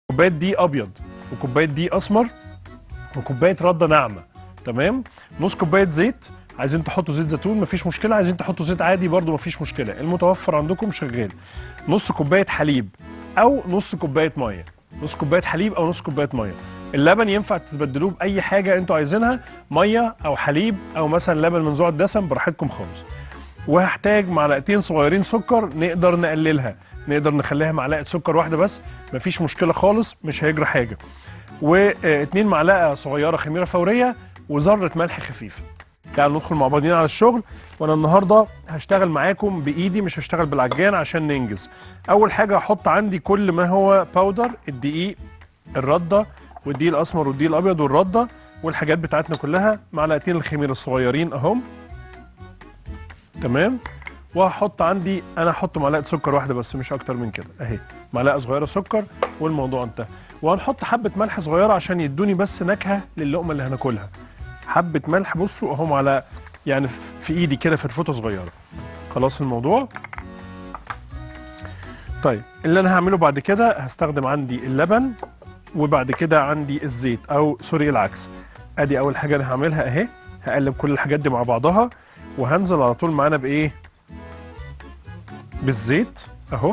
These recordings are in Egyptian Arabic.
كوبايه دي ابيض وكوبايه دي اسمر وكوبايه رده ناعمه تمام نص كوبايه زيت عايزين تحطوا زيت زيتون مفيش مشكله عايزين تحطوا زيت عادي برضو مفيش مشكله المتوفر عندكم شغال نص كوبايه حليب او نص كوبايه ميه نص كوبايه حليب او نص كوبايه ميه اللبن ينفع تبدلوه باي حاجه انتوا عايزينها ميه او حليب او مثلا لبن منزوع الدسم براحتكم خالص وهحتاج معلقتين صغيرين سكر نقدر نقللها نقدر نخليها معلقه سكر واحده بس مفيش مشكله خالص مش هيجرى حاجه واتنين معلقه صغيره خميره فوريه وذره ملح خفيف تعالوا ندخل مع بعضينا على الشغل وانا النهارده هشتغل معاكم بايدي مش هشتغل بالعجان عشان ننجز اول حاجه هحط عندي كل ما هو باودر الدقيق الرده والدقيق الاسمر والدقيق الابيض والرده والحاجات بتاعتنا كلها معلقتين الخميره الصغيرين اهم تمام وهحط عندي انا هحط معلقه سكر واحده بس مش اكتر من كده اهي معلقه صغيره سكر والموضوع انتهى وهنحط حبه ملح صغيره عشان يدوني بس نكهه للقمه اللي هناكلها حبه ملح بصوا اهم على يعني في ايدي كده فرفوته صغيره خلاص الموضوع طيب اللي انا هعمله بعد كده هستخدم عندي اللبن وبعد كده عندي الزيت او سوري العكس ادي اول حاجه انا هعملها اهي هقلب كل الحاجات دي مع بعضها وهنزل على طول معانا بايه بالزيت اهو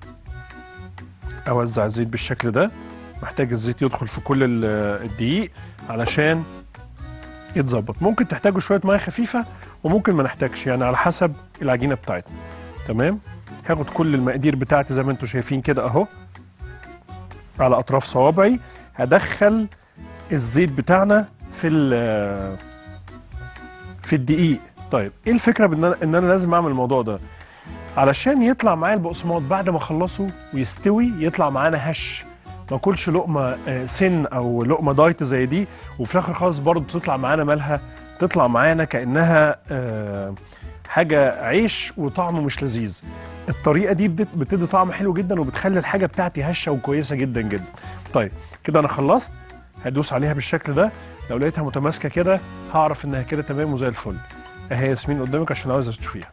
اوزع الزيت بالشكل ده محتاج الزيت يدخل في كل ال- الدقيق علشان يتظبط ممكن تحتاجوا شويه ميه خفيفه وممكن ما نحتاجش يعني على حسب العجينه بتاعتنا تمام هاخد كل المقادير بتاعتي زي ما انتم شايفين كده اهو على اطراف صوابعي هدخل الزيت بتاعنا في ال- في الدقيق طيب ايه الفكره بان انا ان انا لازم اعمل الموضوع ده علشان يطلع معايا البقسماط بعد ما اخلصه ويستوي يطلع معانا هش ما اكلش لقمه آه، سن او لقمه دايت زي دي وفي الاخر خالص برضه تطلع معانا مالها تطلع معانا كانها آه، حاجه عيش وطعمه مش لذيذ الطريقه دي بت- بتدي طعم حلو جدا وبتخلي الحاجه بتاعتي هشه وكويسه جدا جدا طيب كده انا خلصت هدوس عليها بالشكل ده لو لقيتها متماسكه كده هعرف انها كده تمام وزي الفل اهي ياسمين قدامك عشان عاوز تشوفيها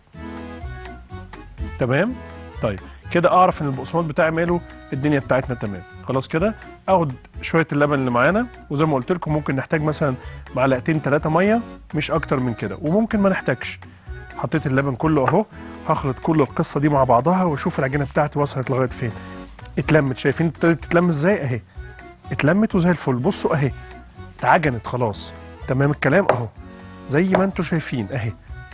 تمام طيب كده اعرف ان البقسماط بتاعي ماله الدنيا بتاعتنا تمام خلاص كده اخد شويه اللبن اللي معانا وزي ما قلت لكم ممكن نحتاج مثلا معلقتين ثلاثه ميه مش اكتر من كده وممكن ما نحتاجش حطيت اللبن كله اهو هخلط كل القصه دي مع بعضها واشوف العجينه بتاعتي وصلت لغايه فين اتلمت شايفين ابتدت تتلم ازاي اهي اتلمت وزي الفل بصوا اهي اتعجنت خلاص تمام الكلام اهو زي ما انتم شايفين اهي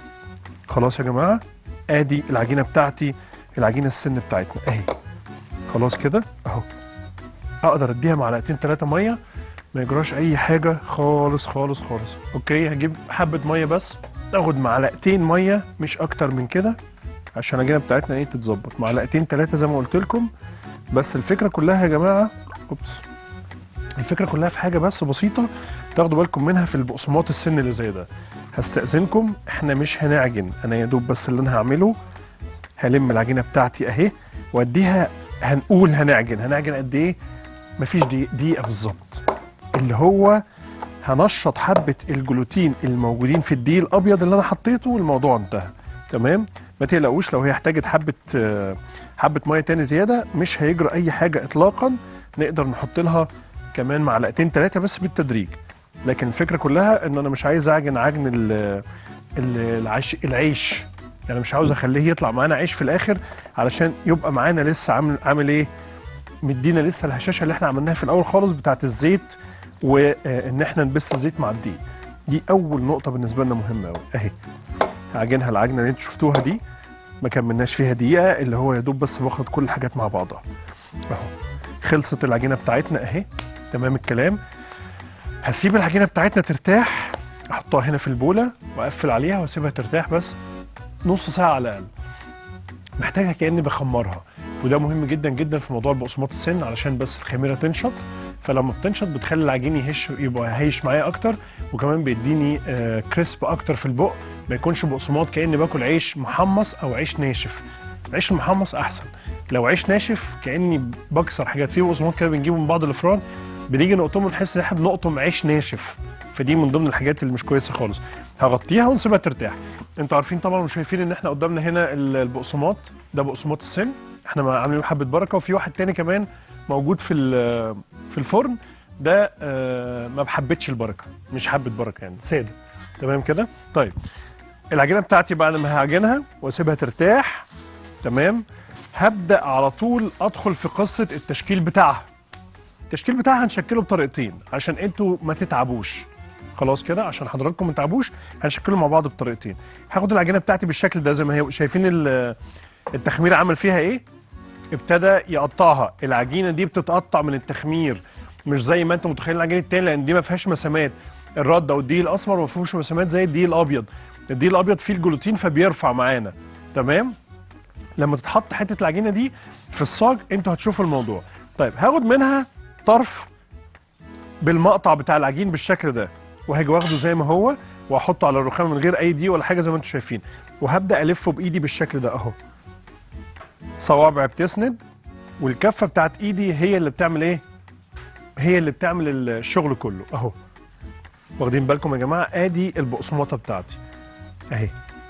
خلاص يا جماعه ادي العجينه بتاعتي العجينه السن بتاعتنا اهي خلاص كده اهو اقدر اديها معلقتين ثلاثه ميه ما يجراش اي حاجه خالص خالص خالص اوكي هجيب حبه ميه بس اخد معلقتين ميه مش اكتر من كده عشان العجينه بتاعتنا ايه تتظبط معلقتين ثلاثه زي ما قلت لكم بس الفكره كلها يا جماعه اوبس الفكره كلها في حاجه بس بسيطه تاخدوا بالكم منها في البقسماط السن اللي زي ده هستأذنكم احنا مش هنعجن انا يا دوب بس اللي انا هعمله هلم العجينه بتاعتي اهي واديها هنقول هنعجن هنعجن قد ايه مفيش دي- دقيقه بالظبط اللي هو هنشط حبه الجلوتين الموجودين في الدقيق الابيض اللي انا حطيته والموضوع انتهى تمام ما تقلقوش لو هي احتاجت حبه آه، حبه ميه تاني زياده مش هيجرى اي حاجه اطلاقا نقدر نحط لها كمان معلقتين ثلاثه بس بالتدريج لكن الفكره كلها ان انا مش عايز اعجن عجن ال- ال- العيش العيش يعني مش عاوز اخليه يطلع معانا عيش في الاخر علشان يبقى معانا لسه عامل عامل ايه مدينا لسه الهشاشه اللي احنا عملناها في الاول خالص بتاعت الزيت وان احنا نبث الزيت مع الدقيق دي اول نقطه بالنسبه لنا مهمه قوي اهي هعجنها العجنه اللي انتوا شفتوها دي ما كملناش فيها دقيقه اللي هو يا دوب بس باخد كل الحاجات مع بعضها اهو خلصت العجينه بتاعتنا اهي تمام الكلام هسيب العجينه بتاعتنا ترتاح احطها هنا في البوله واقفل عليها واسيبها ترتاح بس نص ساعه على الاقل محتاجها كاني بخمرها وده مهم جدا جدا في موضوع البقسماط السن علشان بس الخميره تنشط فلما بتنشط بتخلي العجين يهش يبقى هايش معايا اكتر وكمان بيديني آه كريسب اكتر في البق ما يكونش بقسماط كاني باكل عيش محمص او عيش ناشف العيش المحمص احسن لو عيش ناشف كاني بكسر حاجات فيه بقسماط كده بنجيبه من بعض الافران بنيجي نقطمه نحس ان احنا بنقطم عيش ناشف فدي من ضمن الحاجات اللي مش كويسه خالص هغطيها ونسيبها ترتاح انتوا عارفين طبعا وشايفين ان احنا قدامنا هنا ال- البقسماط ده بقسماط السن احنا ما عاملين له حبه بركه وفي واحد تاني كمان موجود في ال- في الفرن ده آه، ما بحبتش البركه مش حبه بركه يعني ساده تمام كده طيب العجينه بتاعتي بعد ما هعجنها واسيبها ترتاح تمام هبدا على طول ادخل في قصه التشكيل بتاعها التشكيل بتاعها هنشكله بطريقتين عشان انتوا ما تتعبوش خلاص كده عشان حضراتكم ما تتعبوش هنشكله مع بعض بطريقتين هاخد العجينه بتاعتي بالشكل ده زي ما هي شايفين ال- التخمير عمل فيها ايه ابتدى يقطعها العجينه دي بتتقطع من التخمير مش زي ما انت متخيل العجينه التاني لان دي ما فيهاش مسامات الرد او الدقيق الاسمر ما فيهوش مسامات زي الدقيق الابيض الدقيق الابيض فيه الجلوتين فبيرفع معانا تمام لما تتحط حته العجينه دي في الصاج انتوا هتشوفوا الموضوع طيب هاخد منها طرف بالمقطع بتاع العجين بالشكل ده وهاجي واخده زي ما هو واحطه على الرخام من غير اي دقيق ولا حاجه زي ما انتم شايفين وهبدا الفه بايدي بالشكل ده اهو صوابع بتسند والكفه بتاعت ايدي هي اللي بتعمل ايه هي اللي بتعمل الشغل كله اهو واخدين بالكم يا جماعه ادي البقسماطه بتاعتي اهي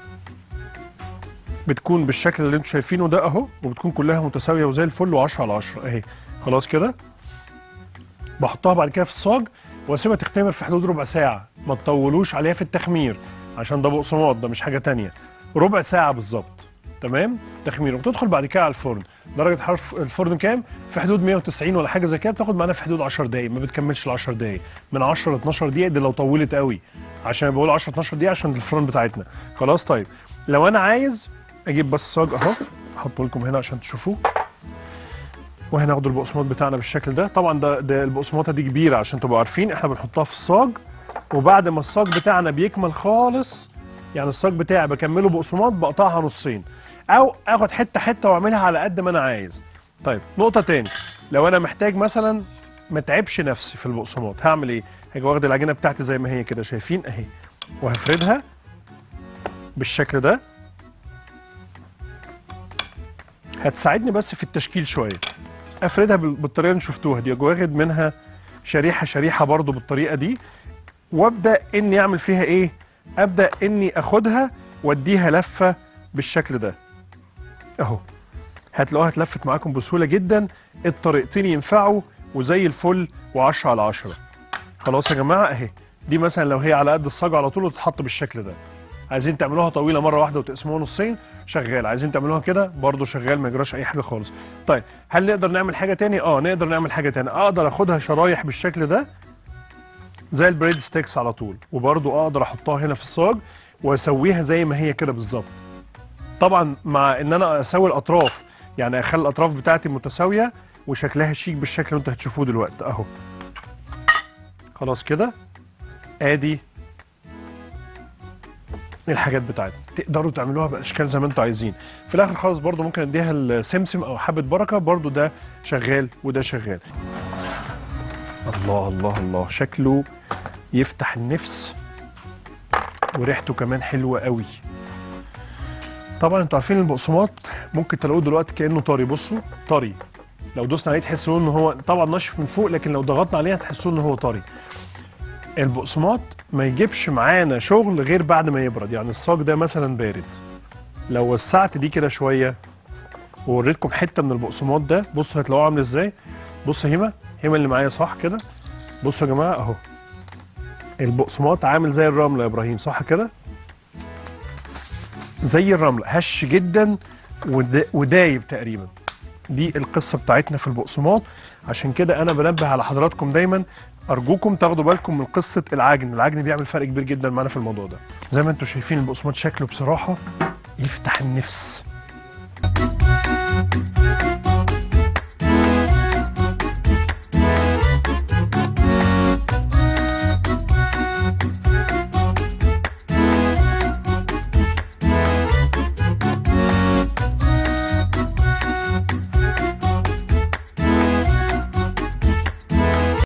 بتكون بالشكل اللي انتم شايفينه ده اهو وبتكون كلها متساويه وزي الفل و10 على 10 اهي خلاص كده بحطها بعد كده في الصاج واسيبها تختمر في حدود ربع ساعه ما تطولوش عليها في التخمير عشان ده بقسماط ده مش حاجه تانية ربع ساعه بالظبط تمام تخمير وبتدخل بعد كده على الفرن درجه حراره الفرن كام في حدود 190 ولا حاجه زي كده بتاخد معانا في حدود 10 دقائق ما بتكملش ال 10 دقائق من 10 ل 12 دقيقه دي لو طولت قوي عشان بقول 10 12 دقيقه عشان الفرن بتاعتنا خلاص طيب لو انا عايز اجيب بس صاج اهو احطه لكم هنا عشان تشوفوه وهناخد البقسماط بتاعنا بالشكل ده طبعا ده, ده البقسماطه دي كبيره عشان تبقوا عارفين احنا بنحطها في الصاج وبعد ما الصاج بتاعنا بيكمل خالص يعني الصاج بتاعي بكمله بقسماط بقطعها نصين او اخد حته حته واعملها على قد ما انا عايز طيب نقطه تاني لو انا محتاج مثلا ما تعبش نفسي في البقسماط هعمل ايه هاجي واخد العجينه بتاعتي زي ما هي كده شايفين اهي وهفردها بالشكل ده هتساعدني بس في التشكيل شويه افردها بال- بالطريقه اللي شفتوها دي أجي واخد منها شريحه شريحه برضو بالطريقه دي وابدا اني اعمل فيها ايه ابدا اني اخدها واديها لفه بالشكل ده اهو هتلاقوها اتلفت معاكم بسهوله جدا الطريقتين ينفعوا وزي الفل و10 على 10 خلاص يا جماعه اهي دي مثلا لو هي على قد الصاج على طول وتتحط بالشكل ده عايزين تعملوها طويله مره واحده وتقسموها نصين شغال عايزين تعملوها كده برضو شغال ما يجراش اي حاجه خالص طيب هل نقدر نعمل حاجه تاني اه نقدر نعمل حاجه تاني اقدر اخدها شرايح بالشكل ده زي البريد ستيكس على طول وبرضو اقدر احطها هنا في الصاج واسويها زي ما هي كده بالظبط طبعا مع ان انا اسوي الاطراف يعني اخلي الاطراف بتاعتي متساويه وشكلها شيك بالشكل اللي انتوا هتشوفوه دلوقتي اهو خلاص كده ادي الحاجات بتاعتنا تقدروا تعملوها باشكال زي ما انتوا عايزين في الاخر خالص برضو ممكن اديها السمسم او حبه بركه برضو ده شغال وده شغال الله الله الله شكله يفتح النفس وريحته كمان حلوه قوي طبعا انتوا عارفين البقسماط ممكن تلاقوه دلوقتي كانه طري بصوا طري لو دوسنا عليه تحسوا ان هو طبعا ناشف من فوق لكن لو ضغطنا عليه هتحسوا ان هو طري البقسماط ما يجيبش معانا شغل غير بعد ما يبرد يعني الصاج ده مثلا بارد لو وسعت دي كده شويه ووريتكم حته من البقسماط ده بصوا هتلاقوه عامل ازاي بص هيما هيما اللي معايا صح كده بصوا يا جماعه اهو البقسماط عامل زي الرمله يا ابراهيم صح كده زي الرمله هش جدا ودا- ودايب تقريبا دي القصه بتاعتنا في البقسماط عشان كده انا بنبه على حضراتكم دايما ارجوكم تاخدوا بالكم من قصه العجن العجن بيعمل فرق كبير جدا معانا في الموضوع ده زي ما انتم شايفين البقسماط شكله بصراحه يفتح النفس